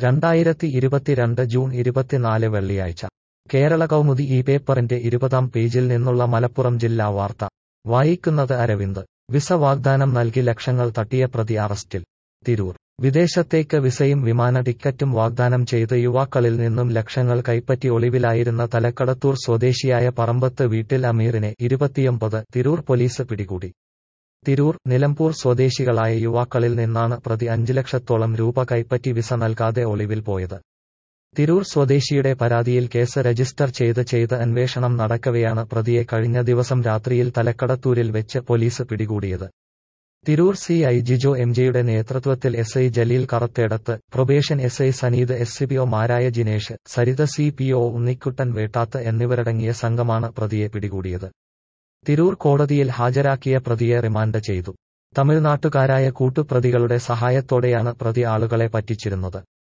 രണ്ടായിരത്തി ഇരുപത്തിരണ്ട് ജൂൺ ഇരുപത്തിനാല് വെള്ളിയാഴ്ച കേരള കൗമുദി ഈ പേപ്പറിന്റെ ഇരുപതാം പേജിൽ നിന്നുള്ള മലപ്പുറം ജില്ലാ വാർത്ത വായിക്കുന്നത് അരവിന്ദ് വിസ വാഗ്ദാനം നൽകി ലക്ഷങ്ങൾ തട്ടിയ പ്രതി അറസ്റ്റിൽ തിരൂർ വിദേശത്തേക്ക് വിസയും വിമാന ടിക്കറ്റും വാഗ്ദാനം ചെയ്ത് യുവാക്കളിൽ നിന്നും ലക്ഷങ്ങൾ കൈപ്പറ്റി ഒളിവിലായിരുന്ന തലക്കടത്തൂർ സ്വദേശിയായ പറമ്പത്ത് വീട്ടിൽ അമീറിനെ ഇരുപത്തിയൊമ്പത് തിരൂർ പോലീസ് പിടികൂടി തിരൂർ നിലമ്പൂർ സ്വദേശികളായ യുവാക്കളിൽ നിന്നാണ് പ്രതി അഞ്ച് ലക്ഷത്തോളം രൂപ കൈപ്പറ്റി വിസ നൽകാതെ ഒളിവിൽ പോയത് തിരൂർ സ്വദേശിയുടെ പരാതിയിൽ കേസ് രജിസ്റ്റർ ചെയ്ത് ചെയ്ത് അന്വേഷണം നടക്കവെയാണ് പ്രതിയെ കഴിഞ്ഞ ദിവസം രാത്രിയിൽ തലക്കടത്തൂരിൽ വെച്ച് പോലീസ് പിടികൂടിയത് Tirur C I Jijo M ജെയുടെ നേതൃത്വത്തിൽ S I Jaleel Karathedath probation S I Saneed S C P ഒമാരായ Jinesh Saritha C P O Unnikuttan Vettath എന്നിവരടങ്ങിയ സംഘമാണ് പ്രതിയെ പിടികൂടിയത് തിരൂർ കോടതിയിൽ ഹാജരാക്കിയ പ്രതിയെ റിമാൻഡ് ചെയ്തു തമിഴ്നാട്ടുകാരായ കൂട്ടുപ്രതികളുടെ സഹായത്തോടെയാണ് പ്രതി ആളുകളെ പറ്റിച്ചിരുന്നത്